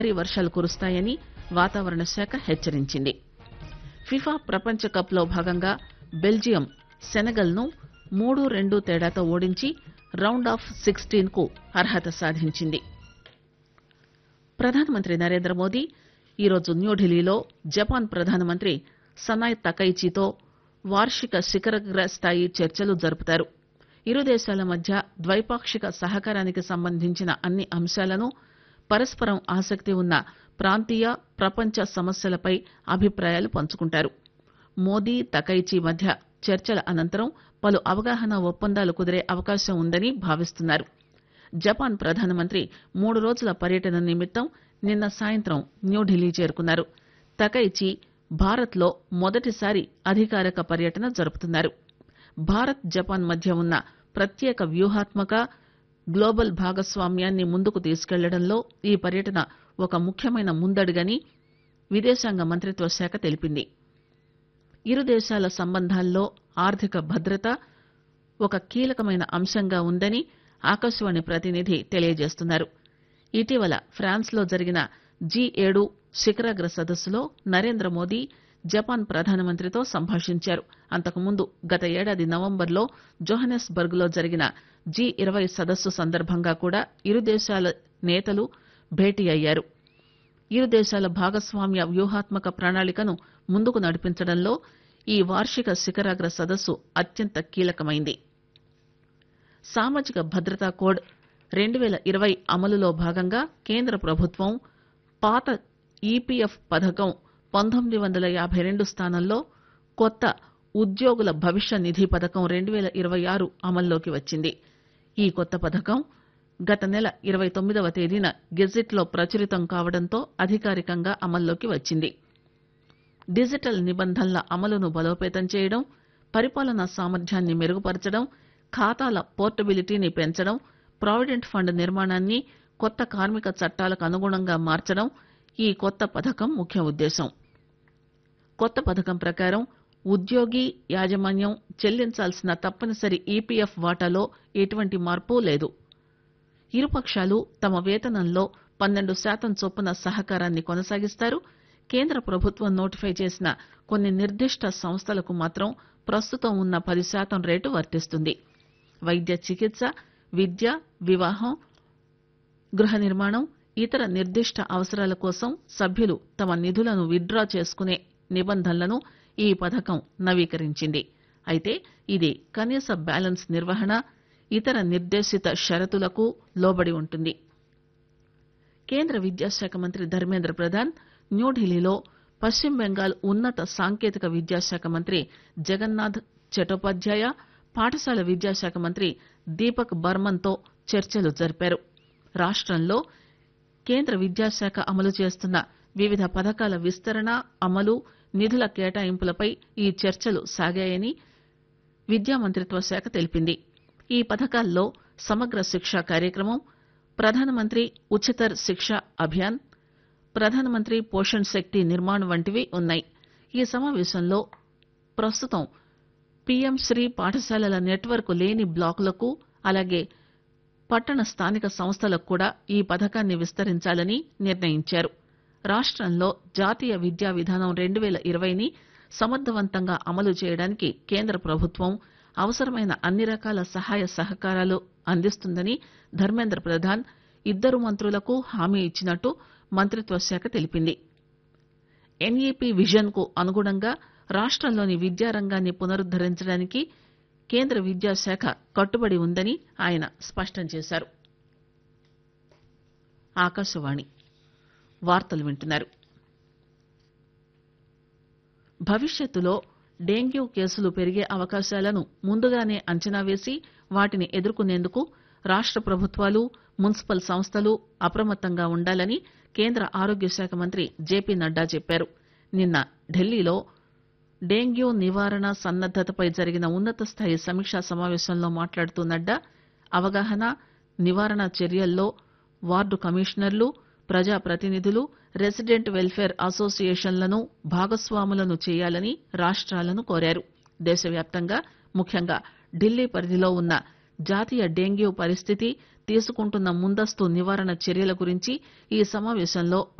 భారీ వర్షాలు కురుస్తాయని వాతావరణ శాఖ హెచ్చరించింది ఫిఫా ప్రపంచ కప్ లో భాగంగా బెల్జియం సెనెగల్ ను మూడు రెండు తేడాతో ఓడించి రౌండ్ ఆఫ్ సిక్స్టీన్ కు అర్హత సాధించింది ప్రధానమంత్రి నరేంద్ర మోదీ ఈరోజు న్యూఢిల్లీలో జపాన్ ప్రధానమంత్రి సనాయ్ తకైచితో వార్షిక శిఖరగ్ర స్థాయి చర్చలు జరుపుతారు ఇరు దేశాల మధ్య ద్వైపాక్షిక సహకారానికి సంబంధించిన అన్ని అంశాలను పరస్పరం ఆసక్తి ఉన్న ప్రాంతీయ ప్రపంచ సమస్యలపై అభిప్రాయాలు పంచుకుంటారు మోదీ తకైచి మధ్య చర్చల అనంతరం పలు అవగాహన ఒప్పందాలు కుదిరే అవకాశం ఉందని భావిస్తున్నారు జపాన్ ప్రధానమంత్రి మూడు రోజుల పర్యటన నిమిత్తం నిన్న సాయంత్రం న్యూఢిల్లీ చేరుకున్నారు తకైచి భారత్ లో మొదటిసారి అధికారిక పర్యటన జరుపుతున్నారు భారత్ జపాన్ మధ్య ఉన్న ప్రత్యేక వ్యూహాత్మక గ్లోబల్ భాగస్వామ్యాన్ని ముందుకు తీసుకెళ్లడంలో ఈ పర్యటన ఒక ముఖ్యమైన ముందడుగని విదేశాంగ మంత్రిత్వ శాఖ తెలిపింది ఇరు దేశాల సంబంధాల్లో ఆర్థిక భద్రత ఒక కీలకమైన అంశంగా ఉందని ఆకాశవాణి ప్రతినిధి తెలియజేస్తున్నారు ఇటీవల ఫ్రాన్స్ లో జరిగిన జీ ఏడు శిఖరాగ్ర సదస్సులో నరేంద్ర మోదీ జపాన్ ప్రధానమంత్రితో సంభాషించారు అంతకుముందు గత ఏడాది నవంబర్లో జోహనెస్బర్గ్ లో జరిగిన జీ ఇరవై సదస్సు సందర్భంగా కూడా ఇరు దేశాల నేతలు భేటీ అయ్యారు ఇరు దేశాల భాగస్వామ్య వ్యూహాత్మక ప్రణాళికను ముందుకు నడిపించడంలో ఈ వార్షిక శిఖరాగ్ర సదస్సు అత్యంత కీలకమైంది సామాజిక భద్రతా కోడ్ రెండు పేల ఇరవై అమలులో భాగంగా కేంద్ర ప్రభుత్వం పాత ఈపీఎఫ్ పథకం పంతొమ్మిది వందల యాభై రెండు స్థానంలో కొత్త ఉద్యోగుల భవిష్య నిధి పథకం రెండు పేల ఇరవై ఆరు అమల్లోకి వచ్చింది ఈ కొత్త పథకం గత నెల ఇరవై తొమ్మిదవ తేదీన గెజిట్ లో ప్రచురితం కావడంతో అధికారికంగా అమల్లోకి వచ్చింది డిజిటల్ నిబంధనల అమలును బలోపేతం చేయడం పరిపాలనా సామర్థ్యాన్ని మెరుగుపరచడం ఖాతాల పోర్టబిలిటీని పెంచడం ప్రావిడెంట్ ఫండ్ నిర్మాణాన్ని కొత్త కార్మిక చట్టాలకు అనుగుణంగా మార్చడం ఈ కొత్త పథకం ముఖ్య ఉద్దేశం కొత్త పథకం ప్రకారం ఉద్యోగి యాజమాన్యం చెల్లించాల్సిన తప్పనిసరి ఈపీఎఫ్ వాటాలో ఎటువంటి మార్పు లేదు ఇరుపక్షాలు తమ వేతనంలో పన్నెండు శాతం చొప్పున సహకారాన్ని కొనసాగిస్తారు కేంద్ర ప్రభుత్వం నోటిఫై చేసిన కొన్ని నిర్దిష్ట సంస్థలకు మాత్రం ప్రస్తుతం ఉన్న పది శాతం రేటు వర్తిస్తుంది వైద్య చికిత్స విద్య వివాహం గృహ నిర్మాణం ఇతర నిర్దిష్ట అవసరాల కోసం సభ్యులు తమ నిధులను విత్డ్రా చేసుకునే నిబంధనలను ఈ పథకం నవీకరించింది అయితే ఇది కనీస బ్యాలెన్స్ నిర్వహణ ఇతర నిర్దేశిత షరతులకు లోబడి ఉంటుంది కేంద్ర విద్యాశాఖ మంత్రి ధర్మేంద్ర ప్రధాన్ న్యూఢిల్లీలో పశ్చిమ బెంగాల్ ఉన్నత సాంకేతిక విద్యాశాఖ మంత్రి జగన్నాథ్ చటోపాధ్యాయ పాఠశాల విద్యాశాఖ మంత్రి దీపక్ బర్మన్ తో చర్చలు జరిపారు రాష్టంలో కేంద్ర విద్యాశాఖ అమలు చేస్తున్న వివిధ పథకాల విస్తరణ అమలు నిధుల కేటాయింపులపై ఈ చర్చలు సాగాయని విద్యా మంత్రిత్వ శాఖ తెలిపింది ఈ పథకాల్లో సమగ్ర శిక్ష కార్యక్రమం ప్రధానమంత్రి ఉచితర్ శిక్ష అభియాన్ ప్రధానమంత్రి పోషణ్ శక్తి నిర్మాణ్ వంటివి ఉన్నాయి ఈ సమావేశంలో ప్రస్తుతం పీఎం శ్రీ పాఠశాలల నెట్వర్క్ లేని బ్లాకులకు అలాగే పట్టణ స్థానిక సంస్థలకు కూడా ఈ పథకాన్ని విస్తరించాలని నిర్ణయించారు రాష్టంలో జాతీయ విద్యా విధానం రెండు పేల ఇరవైని సమర్థవంతంగా అమలు చేయడానికి కేంద్ర ప్రభుత్వం అవసరమైన అన్ని రకాల సహాయ సహకారాలు అందిస్తుందని ధర్మేంద్ర ప్రధాన్ ఇద్దరు మంత్రులకు హామీ ఇచ్చినట్టు మంత్రిత్వ శాఖ తెలిపింది ఎన్ఈపీ విజన్ కు అనుగుణంగా రాష్టంలోని విద్యారంగాన్ని పునరుద్దరించడానికి కేంద్ర విద్యాశాఖ కట్టుబడి ఉందని ఆయన స్పష్టం చేశారు ఆకాశవాణి వార్తలు వింటున్నారు భవిష్యత్తులో డెంగ్యూ కేసులు పెరిగే అవకాశాలను ముందుగానే అంచనా వేసి వాటిని ఎదుర్కొనేందుకు రాష్ట ప్రభుత్వాలు మున్సిపల్ సంస్థలు అప్రమత్తంగా ఉండాలని కేంద్ర ఆరోగ్య శాఖ మంత్రి జేపీ నడ్డా చెప్పారు నిన్న ఢిల్లీలో డెంగ్యూ నివారణ సన్నద్దతపై జరిగిన ఉన్నత స్థాయి సమీక్షా సమావేశంలో మాట్లాడుతూ నడ్డా అవగాహన నివారణ చర్యల్లో వార్డు కమిషనర్లు ప్రజాప్రతినిధులు రెసిడెంట్ వెల్ఫేర్ అసోసియేషన్లను భాగస్వాములను చేయాలని రాష్ట్రాలను కోరారు దేశవ్యాప్తంగా ముఖ్యంగా ఢిల్లీ పరిధిలో ఉన్న జాతీయ డెంగ్యూ పరిస్థితి తీసుకుంటున్న ముందస్తు నివారణ చర్యల గురించి ఈ సమావేశంలో